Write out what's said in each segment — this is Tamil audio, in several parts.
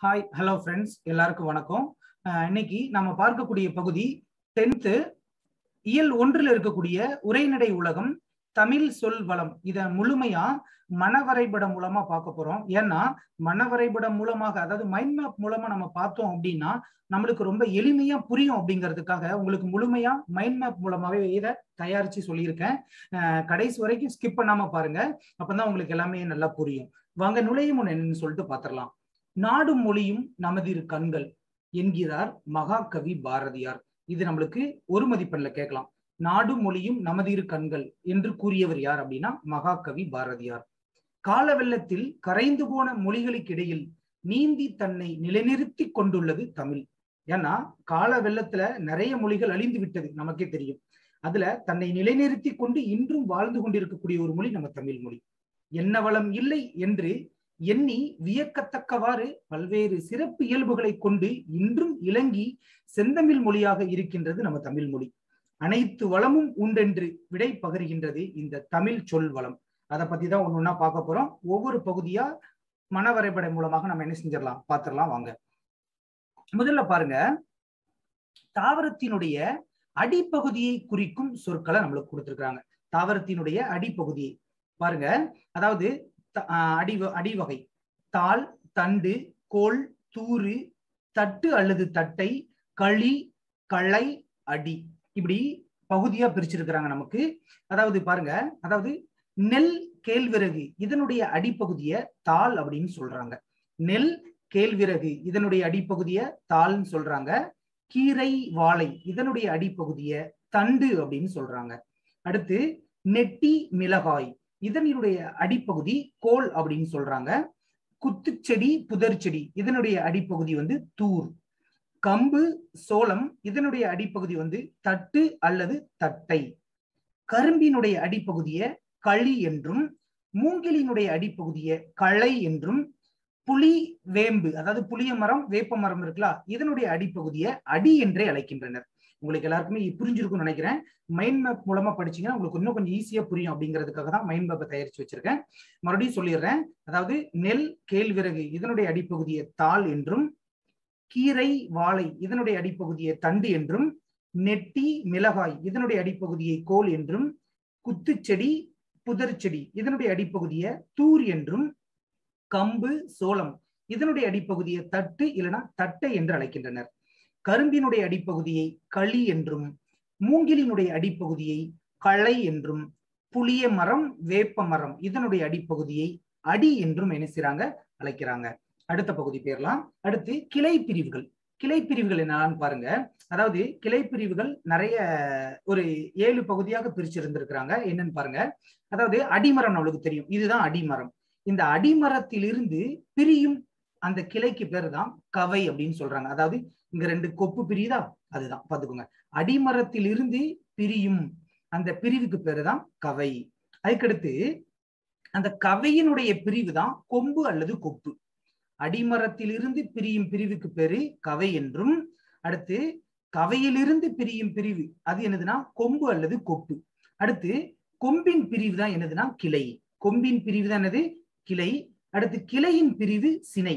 ஹாய் ஹலோ ஃப்ரெண்ட்ஸ் எல்லாருக்கும் வணக்கம் அஹ் இன்னைக்கு நம்ம பார்க்கக்கூடிய பகுதி டென்த்து இயல் ஒன்றில் இருக்கக்கூடிய உரைநடை உலகம் தமிழ் சொல் வளம் இத முழுமையா மனவரைபடம் மூலமா பார்க்க போறோம் ஏன்னா மனவரைபடம் மூலமாக அதாவது மைண்ட் மேப் மூலமா நம்ம பார்த்தோம் அப்படின்னா நம்மளுக்கு ரொம்ப எளிமையா புரியும் அப்படிங்கிறதுக்காக உங்களுக்கு முழுமையா மைண்ட் மேப் மூலமாவே இதை தயாரிச்சு சொல்லியிருக்கேன் அஹ் கடைசி வரைக்கும் ஸ்கிப் பண்ணாம பாருங்க அப்பதான் உங்களுக்கு எல்லாமே நல்லா புரியும் வாங்க நுழையும் முன் என்னன்னு சொல்லிட்டு பாத்திரலாம் நாடும் மொழியும் நமதிரு கண்கள் என்கிறார் மகாகவி பாரதியார் இது நம்மளுக்கு ஒரு மதிப்பெண்ல கேட்கலாம் நாடும் மொழியும் நமதிரு கண்கள் என்று கூறியவர் யார் அப்படின்னா மகாகவி பாரதியார் கால வெள்ளத்தில் கரைந்து போன மொழிகளுக்கிடையில் நீந்தி தன்னை நிலைநிறுத்தி கொண்டுள்ளது தமிழ் ஏன்னா கால வெள்ளத்துல நிறைய மொழிகள் அழிந்து விட்டது நமக்கே தெரியும் அதுல தன்னை நிலைநிறுத்தி கொண்டு இன்றும் வாழ்ந்து கொண்டிருக்கக்கூடிய ஒரு மொழி நம்ம தமிழ் மொழி என்ன வளம் இல்லை என்று எண்ணி வியக்கத்தக்கவாறு பல்வேறு சிறப்பு இயல்புகளை கொண்டு இன்றும் இலங்கி செந்தமிழ் மொழியாக இருக்கின்றது நம்ம தமிழ் மொழி அனைத்து வளமும் உண்டென்று விடை பகர்கின்றது இந்த தமிழ் சொல் வளம் அதை பத்தி தான் ஒண்ணு ஒண்ணா பார்க்க போறோம் ஒவ்வொரு பகுதியா மனவரைபடம் மூலமாக நம்ம என்ன செஞ்சிடலாம் பார்த்துடலாம் வாங்க முதல்ல பாருங்க தாவரத்தினுடைய அடிப்பகுதியை குறிக்கும் சொற்களை நம்மளுக்கு கொடுத்துருக்காங்க தாவரத்தினுடைய அடிப்பகுதியை பாருங்க அதாவது அடி அடிவகை தாள் தண்டு கோல் தூறு தட்டு அல்லது தட்டை களி களை அடி இப்படி பகுதியா பிரிச்சிருக்கிறாங்க நமக்கு அதாவது பாருங்க அதாவது நெல் கேழ்விறகு இதனுடைய அடிப்பகுதிய தாள் அப்படின்னு சொல்றாங்க நெல் கேழ்விறகு இதனுடைய அடிப்பகுதிய தாள்னு சொல்றாங்க கீரை வாழை இதனுடைய அடிப்பகுதிய தண்டு அப்படின்னு சொல்றாங்க அடுத்து நெட்டி மிளகாய் இதனுடைய அடிப்பகுதி கோல் அப்படின்னு சொல்றாங்க குத்துச்செடி புதர் செடி இதனுடைய அடிப்பகுதி வந்து தூர் கம்பு சோளம் இதனுடைய அடிப்பகுதி வந்து தட்டு அல்லது தட்டை கரும்பினுடைய அடிப்பகுதிய களி என்றும் மூங்கிலினுடைய அடிப்பகுதிய களை என்றும் புளி வேம்பு அதாவது புளிய மரம் வேப்ப மரம் இருக்குல்ல இதனுடைய அடிப்பகுதிய அடி என்றே அழைக்கின்றனர் உங்களுக்கு எல்லாருக்குமே புரிஞ்சிருக்கும்னு நினைக்கிறேன் மைண்ட் மேப் மூலமா படிச்சீங்கன்னா உங்களுக்கு இன்னும் கொஞ்சம் ஈஸியா புரியும் அப்படிங்கிறதுக்காக தான் மைண்ட் மேப்பை தயாரிச்சு வச்சிருக்கேன் மறுபடியும் சொல்லிடுறேன் அதாவது நெல் கேழ்விறகு இதனுடைய அடிப்பகுதியை தாள் என்றும் கீரை வாழை இதனுடைய அடிப்பகுதியை தண்டு என்றும் நெட்டி மிளகாய் இதனுடைய அடிப்பகுதியை கோல் என்றும் குத்துச்செடி புதர் செடி இதனுடைய அடிப்பகுதியை தூர் என்றும் கம்பு சோளம் இதனுடைய அடிப்பகுதியை தட்டு இல்லைன்னா தட்டை என்று அழைக்கின்றனர் கரும்பினுடைய அடிப்பகுதியை களி என்றும் மூங்கிலினுடைய அடிப்பகுதியை களை என்றும் புளிய மரம் வேப்ப மரம் இதனுடைய அடிப்பகுதியை அடி என்றும் என்ன செய்றாங்க அழைக்கிறாங்க அடுத்த பகுதி பேர்லாம் அடுத்து கிளை பிரிவுகள் கிளை பிரிவுகள் என்னன்னு பாருங்க அதாவது கிளை பிரிவுகள் நிறைய ஒரு ஏழு பகுதியாக பிரிச்சிருந்திருக்கிறாங்க என்னன்னு பாருங்க அதாவது அடிமரம் நம்மளுக்கு தெரியும் இதுதான் அடிமரம் இந்த அடிமரத்திலிருந்து பிரியும் அந்த கிளைக்கு பேர் தான் கவை அப்படின்னு சொல்றாங்க அதாவது இங்க ரெண்டு கொப்பு பிரியுதா அதுதான் பாத்துக்கோங்க அடிமரத்தில் இருந்து பிரியும் அந்த பிரிவுக்கு பேரு தான் கவை அதுக்கடுத்து அந்த கவையினுடைய பிரிவு தான் கொம்பு அல்லது கொப்பு அடிமரத்திலிருந்து பிரியும் பிரிவுக்கு பேரு கவை என்றும் அடுத்து கவையிலிருந்து பிரியும் பிரிவு அது என்னதுன்னா கொம்பு அல்லது கொப்பு அடுத்து கொம்பின் பிரிவு தான் என்னதுன்னா கிளை கொம்பின் பிரிவு தான் என்னது கிளை அடுத்து கிளையின் பிரிவு சினை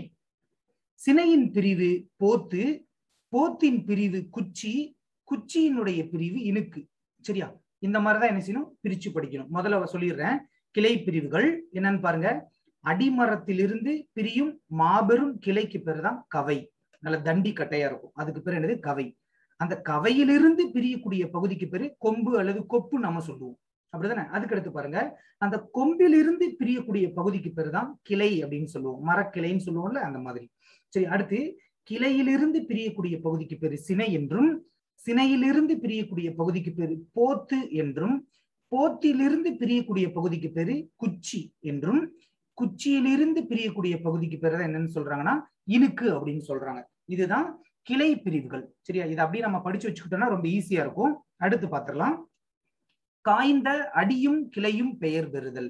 சினையின் பிரிவு போத்து போத்தின் பிரிவு குச்சி குச்சியினுடைய பிரிவு இணுக்கு சரியா இந்த மாதிரிதான் என்ன செய்யணும் பிரிச்சு படிக்கணும் முதல்ல சொல்லிடுறேன் கிளை பிரிவுகள் என்னன்னு பாருங்க அடிமரத்திலிருந்து பிரியும் மாபெரும் கிளைக்கு பேர் தான் கவை நல்ல தண்டி கட்டையா இருக்கும் அதுக்கு பேர் என்னது கவை அந்த கவையிலிருந்து பிரியக்கூடிய பகுதிக்கு பேரு கொம்பு அல்லது கொப்பு நம்ம சொல்லுவோம் அப்படிதானே அதுக்கு அடுத்து பாருங்க அந்த கொம்பிலிருந்து பிரியக்கூடிய பகுதிக்கு பேர் தான் கிளை அப்படின்னு சொல்லுவோம் மரக்கிளைன்னு சொல்லுவோம்ல அந்த மாதிரி சரி அடுத்து கிளையிலிருந்து பிரியக்கூடிய பகுதிக்கு பேரு சினை என்றும் சினையிலிருந்து பிரியக்கூடிய பகுதிக்கு பேரு போத்து என்றும் போத்திலிருந்து பிரியக்கூடிய பகுதிக்கு பேரு குச்சி என்றும் குச்சியிலிருந்து பிரியக்கூடிய பகுதிக்கு பேரு தான் என்னன்னு சொல்றாங்கன்னா இனுக்கு அப்படின்னு சொல்றாங்க இதுதான் கிளை பிரிவுகள் சரியா இதை அப்படியே நம்ம படிச்சு வச்சுக்கிட்டோம்னா ரொம்ப ஈஸியா இருக்கும் அடுத்து பார்த்துடலாம் காய்ந்த அடியும் கிளையும் பெயர் பெறுதல்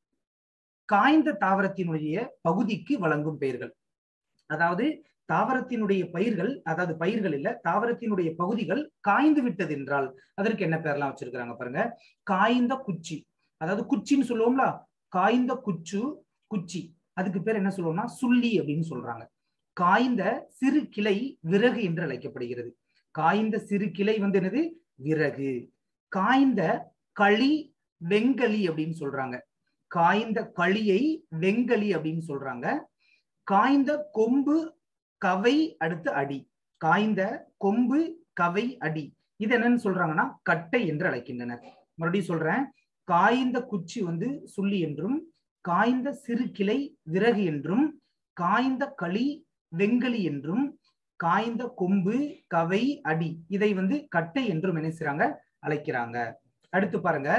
காய்ந்த தாவரத்தினுடைய பகுதிக்கு வழங்கும் பெயர்கள் அதாவது தாவரத்தினுடைய பயிர்கள் அதாவது பயிர்கள் இல்ல தாவரத்தினுடைய பகுதிகள் காய்ந்து விட்டது என்றால் அதற்கு என்ன பேர்லாம் வச்சிருக்கிறாங்க பாருங்க காய்ந்த குச்சி அதாவது குச்சின்னு சொல்லுவோம்ல காய்ந்த குச்சு குச்சி அதுக்கு பேர் என்ன சொல்லுவோம்னா சுள்ளி அப்படின்னு சொல்றாங்க காய்ந்த சிறு கிளை விறகு என்று அழைக்கப்படுகிறது காய்ந்த சிறு கிளை வந்து என்னது விறகு காய்ந்த களி வெங்கலி அப்படின்னு சொல்றாங்க காய்ந்த களியை வெங்கலி அப்படின்னு சொல்றாங்க காய்ந்த கொம்பு கவை அடுத்து அடி காய்ந்த கொம்பு கவை அடி இது என்னன்னு சொல்றாங்கன்னா கட்டை என்று அழைக்கின்றனர் மறுபடியும் சொல்றேன் காய்ந்த குச்சி வந்து சுள்ளி என்றும் காய்ந்த சிறு கிளை விறகு என்றும் காய்ந்த களி வெங்கலி என்றும் காய்ந்த கொம்பு கவை அடி இதை வந்து கட்டை என்றும் என்ன செய்றாங்க அழைக்கிறாங்க அடுத்து பாருங்க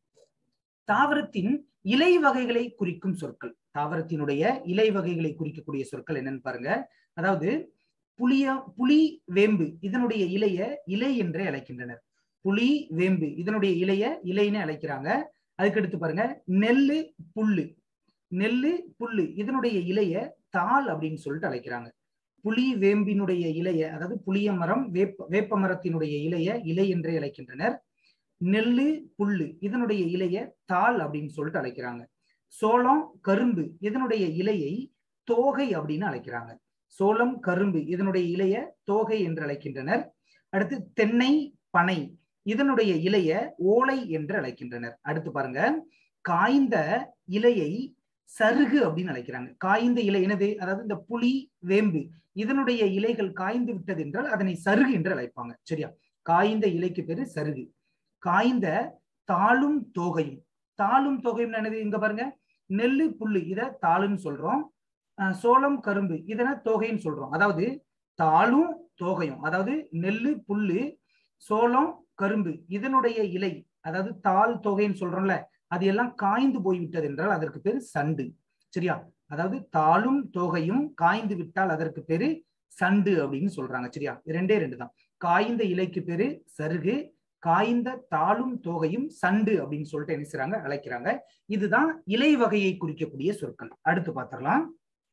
தாவரத்தின் இலை வகைகளை குறிக்கும் சொற்கள் தாவரத்தினுடைய இலை வகைகளை குறிக்கக்கூடிய சொற்கள் என்னன்னு பாருங்க அதாவது புளிய புலி வேம்பு இதனுடைய இலைய இலை என்றே அழைக்கின்றனர் புலி வேம்பு இதனுடைய இலைய இலைன்னு அழைக்கிறாங்க அதுக்கடுத்து பாருங்க நெல்லு புல்லு நெல்லு புல்லு இதனுடைய இலைய தாள் அப்படின்னு சொல்லிட்டு அழைக்கிறாங்க புலி வேம்பினுடைய இலைய அதாவது புளிய மரம் வேப்ப வேப்ப மரத்தினுடைய இலைய இலை என்றே அழைக்கின்றனர் நெல்லு புல்லு இதனுடைய இலைய தாள் அப்படின்னு சொல்லிட்டு அழைக்கிறாங்க சோளம் கரும்பு இதனுடைய இலையை தோகை அப்படின்னு அழைக்கிறாங்க சோளம் கரும்பு இதனுடைய இலைய தோகை என்று அழைக்கின்றனர் அடுத்து தென்னை பனை இதனுடைய இலைய ஓலை என்று அழைக்கின்றனர் அடுத்து பாருங்க காய்ந்த இலையை சருகு அப்படின்னு அழைக்கிறாங்க காய்ந்த இலை என்னது அதாவது இந்த புளி வேம்பு இதனுடைய இலைகள் காய்ந்து விட்டது என்றால் அதனை சருகு என்று அழைப்பாங்க சரியா காய்ந்த இலைக்கு பேரு சருகு காய்ந்த தாளும் தோகையும் தாளும் தொகையும் என்னது இங்க பாருங்க நெல்லு புல்லு இத தாளுன்னு சொல்றோம் அஹ் சோளம் கரும்பு இதனை தோகைன்னு சொல்றோம் அதாவது தாளும் தோகையும் அதாவது நெல்லு புல்லு சோளம் கரும்பு இதனுடைய இலை அதாவது தாள் தொகைன்னு சொல்றோம்ல அது எல்லாம் காய்ந்து போய்விட்டது என்றால் அதற்கு பேரு சண்டு சரியா அதாவது தாளும் தோகையும் காய்ந்து விட்டால் அதற்கு பேரு சண்டு அப்படின்னு சொல்றாங்க சரியா ரெண்டே ரெண்டு தான் காய்ந்த இலைக்கு பேரு சருகு காய்ந்த தாளும் தோகையும் சண்டு அப்படின்னு சொல்லிட்டு என்ன செய்றாங்க அழைக்கிறாங்க இதுதான் இலை வகையை குறிக்கக்கூடிய சொற்கள் அடுத்து பார்த்திடலாம்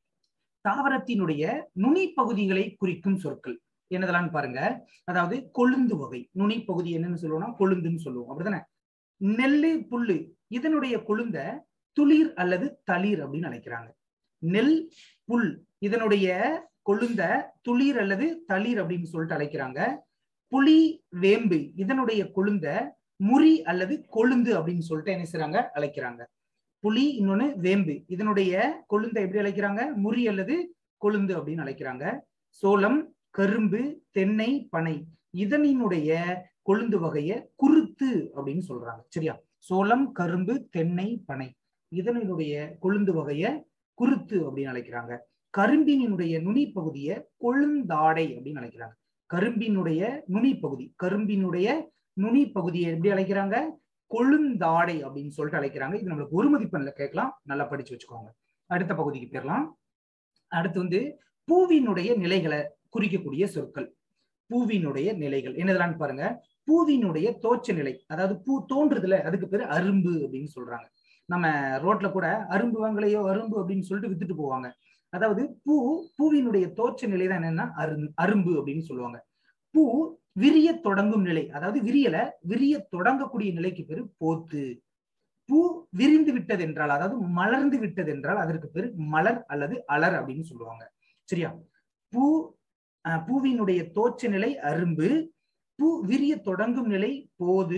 தாவரத்தினுடைய நுனி பகுதிகளை குறிக்கும் சொற்கள் என்னதெல்லாம் பாருங்க அதாவது கொழுந்து வகை நுனி பகுதி என்னன்னு சொல்லுவோம்னா கொழுந்துன்னு சொல்லுவோம் அப்படிதானே நெல்லு புல்லு இதனுடைய கொழுந்த துளிர் அல்லது தளிர் அப்படின்னு அழைக்கிறாங்க நெல் புல் இதனுடைய கொழுந்த துளிர் அல்லது தளிர் அப்படின்னு சொல்லிட்டு அழைக்கிறாங்க புலி வேம்பு இதனுடைய கொழுந்த முறி அல்லது கொழுந்து அப்படின்னு சொல்லிட்டு என்ன செய்றாங்க அழைக்கிறாங்க புலி இன்னொன்னு வேம்பு இதனுடைய கொழுந்த எப்படி அழைக்கிறாங்க முறி அல்லது கொழுந்து அப்படின்னு அழைக்கிறாங்க சோளம் கரும்பு தென்னை பனை இதனினுடைய கொழுந்து வகைய குருத்து அப்படின்னு சொல்றாங்க சரியா சோளம் கரும்பு தென்னை பனை இதனுடைய கொழுந்து வகைய குருத்து அப்படின்னு அழைக்கிறாங்க கரும்பினுடைய நுனி பகுதியை கொழுந்தாடை அப்படின்னு அழைக்கிறாங்க கரும்பினுடைய நுனி பகுதி கரும்பினுடைய நுனி பகுதியை எப்படி அழைக்கிறாங்க கொழுந்தாடை அப்படின்னு சொல்லிட்டு அழைக்கிறாங்க இது நம்மளுக்கு ஒரு மதிப்பெண்ல கேட்கலாம் நல்லா படிச்சு வச்சுக்கோங்க அடுத்த பகுதிக்கு போயிடலாம் அடுத்து வந்து பூவினுடைய நிலைகளை குறிக்கக்கூடிய சொற்கள் பூவினுடைய நிலைகள் என்னதெல்லாம் பாருங்க பூவினுடைய தோற்ற நிலை அதாவது பூ தோன்றுதுல அதுக்கு பேரு அரும்பு அப்படின்னு சொல்றாங்க நம்ம ரோட்ல கூட அரும்பு வாங்கலையோ அரும்பு அப்படின்னு சொல்லிட்டு வித்துட்டு போவாங்க அதாவது பூ பூவினுடைய தோற்ற நிலை தான் என்னன்னா அரு அரும்பு அப்படின்னு சொல்லுவாங்க பூ விரிய தொடங்கும் நிலை அதாவது விரியல விரிய தொடங்கக்கூடிய நிலைக்கு பேரு போத்து பூ விரிந்து விட்டது என்றால் அதாவது மலர்ந்து விட்டது என்றால் அதற்கு பேரு மலர் அல்லது அலர் அப்படின்னு சொல்லுவாங்க சரியா பூ அஹ், பூவினுடைய தோற்ற நிலை அரும்பு பூ விரிய தொடங்கும் நிலை போது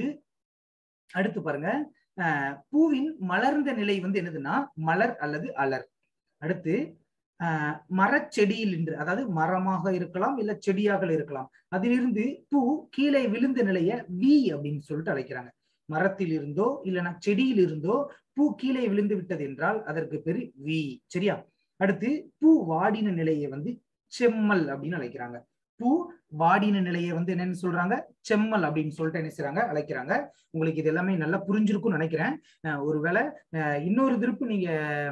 அடுத்து பாருங்க அஹ், பூவின் மலர்ந்த நிலை வந்து என்னதுன்னா மலர் அல்லது அலர் அடுத்து ஆஹ் மரச்செடியில் இன்று அதாவது மரமாக இருக்கலாம் இல்ல செடியாக இருக்கலாம் அதிலிருந்து பூ கீழே விழுந்த நிலைய வி அப்படின்னு சொல்லிட்டு அழைக்கிறாங்க மரத்தில் இருந்தோ இல்லைன்னா செடியில் இருந்தோ பூ கீழே விழுந்து விட்டது என்றால் அதற்கு பேரு வி சரியா அடுத்து பூ வாடின நிலையை வந்து செம்மல் அப்படின்னு அழைக்கிறாங்க பூ வாடின நிலையை வந்து என்னன்னு சொல்றாங்க செம்மல் அப்படின்னு சொல்லிட்டு என்ன செய்றாங்க அழைக்கிறாங்க உங்களுக்கு இது எல்லாமே நல்லா புரிஞ்சிருக்கும்னு நினைக்கிறேன் அஹ் ஒருவேளை அஹ் இன்னொரு திருப்பு நீங்க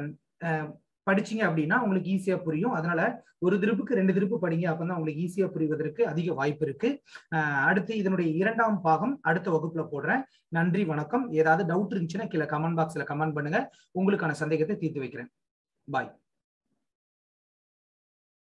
அஹ் படிச்சீங்க அப்படின்னா உங்களுக்கு ஈஸியா புரியும் அதனால ஒரு திருப்புக்கு ரெண்டு திருப்பு படிங்க அப்பதான் உங்களுக்கு ஈஸியா புரிவதற்கு அதிக வாய்ப்பு இருக்கு அஹ் அடுத்து இதனுடைய இரண்டாம் பாகம் அடுத்த வகுப்புல போடுறேன் நன்றி வணக்கம் ஏதாவது டவுட் இருந்துச்சுன்னா கீழே கமெண்ட் பாக்ஸ்ல கமெண்ட் பண்ணுங்க உங்களுக்கான சந்தேகத்தை தீர்த்து வைக்கிறேன் பாய்